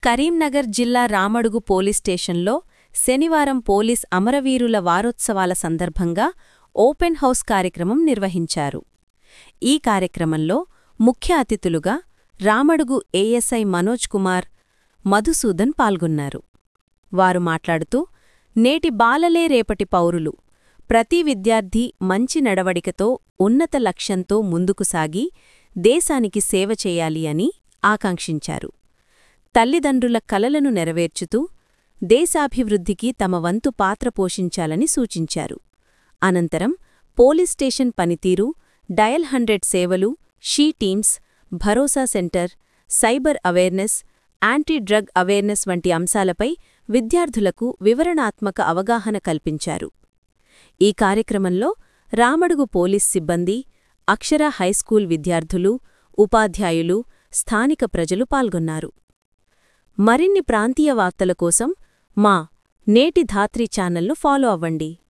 కరీంనగర్ జిల్లా రామడుగు పోలీస్ స్టేషన్లో శనివారం పోలీస్ అమరవీరుల వారోత్సవాల సందర్భంగా ఓపెన్ హౌస్ కార్యక్రమం నిర్వహించారు ఈ కార్యక్రమంలో ముఖ్య అతిథులుగా రామడుగు ఏఎస్ఐ మనోజ్ కుమార్ మధుసూదన్ పాల్గొన్నారు వారు మాట్లాడుతూ నేటి బాలలే రేపటి పౌరులు ప్రతి విద్యార్థి మంచి నడవడికతో ఉన్నత లక్ష్యంతో ముందుకు సాగి దేశానికి సేవ చేయాలి అని ఆకాంక్షించారు తల్లిదండ్రుల కలలను నెరవేర్చుతూ దేశాభివృద్ధికి తమ వంతు పాత్ర పోషించాలని సూచించారు అనంతరం పోలీస్ స్టేషన్ పనితీరు డయల్ హండ్రెడ్ సేవలు షీ టీమ్స్ భరోసా centre cyber awareness anti drug awareness వంటి అంశాలపై విద్యార్థులకు వివరణాత్మక అవగాహన కల్పించారు ఈ కార్యక్రమంలో రామడుగు పోలీస్ సిబ్బంది అక్షర హైస్కూల్ విద్యార్థులు ఉపాధ్యాయులు స్థానిక ప్రజలు పాల్గొన్నారు మరిన్ని ప్రాంతీయ వార్తల కోసం మా నేటి ధాత్రి ఛానల్ను ఫాలో అవ్వండి